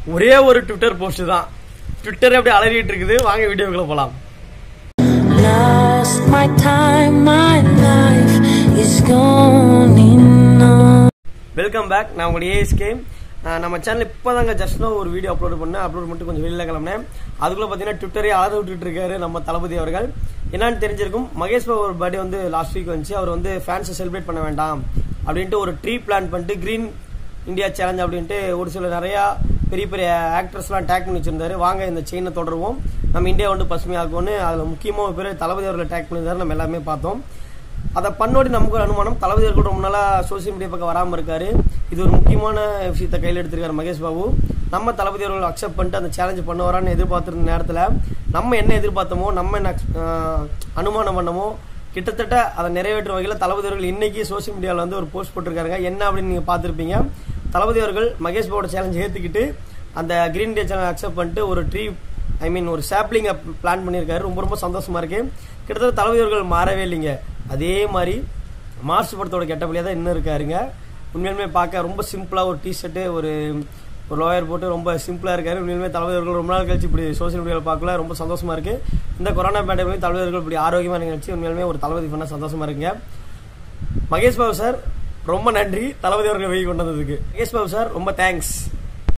ஒரே ஒரு Twitter post தான் ட்விட்டர் அப்படியே அலறிட்டு இருக்குது வாங்க வீடியோக்குள்ள போலாம் Lost my time, my life is gone in on. Welcome back நான் உங்களுடைய ஏஎஸ்கே நம்ம சேனல் இப்போதாங்க ஜஸ்ட் ஒரு வீடியோ அப்லோட் பண்ணேன் அப்லோட் பண்ணிட்டு கொஞ்சம் வெளியில கிளம்பினேன் அதுக்குள்ள பார்த்தீங்கன்னா ட்விட்டரே அலற விட்டுட்டு இருக்காரு நம்ம தளபதி அவர்கள் என்னன்னு தெரிஞ்சிருக்கும் மகேஷ் பாபு ஒரு பர்த்டே வந்து லாஸ்ட் வீக் வந்துச்சு அவர் வந்து ஃபேன்ஸை செலிப்ரேட் பண்ண வேண்டாம் அப்படின்ட்டு ஒரு ட்ரீ பிளான் பண்ணிட்டு கிரீன் இந்தியா சேலஞ்ச் அப்படின்ட்டு ஒரு சில நிறையா பெரிய பெரிய ஆக்டர்ஸ்லாம் டேக் பண்ணி வச்சிருந்தாரு வாங்க இந்த செயினை தொடருவோம் நம்ம இந்தியா வந்து பசுமையாக்குவோன்னு அதில் முக்கியமாக ஒரு பேர் தளபதி அவர்களை டேக் பண்ணியிருந்தாரு நம்ம எல்லாமே பார்த்தோம் அதை பண்ணோடி நமக்கு ஒரு அனுமானம் தளபதி அவர்கள் ரொம்ப நாளாக சோசியல் மீடியா பக்கம் வராமல் இருக்காரு இது ஒரு முக்கியமான விஷயத்தை கையில் எடுத்திருக்காரு மகேஷ் பாபு நம்ம தளபதி அவர்கள் அக்செப்ட் பண்ணிட்டு அந்த சேலஞ்ச் பண்ண வரான்னு எதிர்பார்த்திருந்த நேரத்தில் நம்ம என்ன எதிர்பார்த்தோமோ நம்ம என்ன ஆஹ், அனுமானம் பண்ணமோ கிட்டத்தட்ட அதை நிறைவேற்றும் வகையில் தளபதி அவர்கள் இன்னைக்கு சோசியல் மீடியாவில் வந்து ஒரு போஸ்ட் போட்டிருக்காருங்க என்ன அப்படின்னு நீங்கள் பார்த்துருப்பீங்க தளபதி அவர்கள் மகேஷ் பாபோட சேலஞ்ச் ஏற்றுக்கிட்டு அந்த கிரீன் டே சேனல் அக்செப்ட் பண்ணிட்டு ஒரு ட்ரீ ஐ மீன் ஒரு சாப்ளிங் பிளான் பண்ணியிருக்காரு ரொம்ப ரொம்ப சந்தோஷமா இருக்கு கிட்டத்தட்ட தளபதி அவர்கள் மாறவே இல்லைங்க அதே மாதிரி மார்ச் படத்தோட கெட்டபிளியாக தான் இன்னும் இருக்காருங்க உண்மையிலுமே பார்க்க ரொம்ப சிம்பிளாக ஒரு டிஷர்ட்டு ஒரு ஒரு லோயர் போட்டு ரொம்ப சிம்பிளாக இருக்காரு உண்மையிலுமே தளபதி அவர்கள் ரொம்ப நாள் கழிச்சு இப்படி சோஷியல் மீடியாவில் பார்க்கல ரொம்ப சந்தோஷமா இருக்கு இந்த கொரோனா பேண்டமிலையும் தளபதி அவர்கள் இப்படி ஆரோக்கியமாக நிகழ்ச்சி உண்மையிலுமே ஒரு தளபதி பண்ண சந்தோஷமா இருக்குங்க மகேஷ் பாபு சார் ரொம்ப நன்றி தளபதி அவர்கள் வெளியே கொண்டு வந்ததுக்கு மகேஷ் பாபு சார் ரொம்ப தேங்க்ஸ்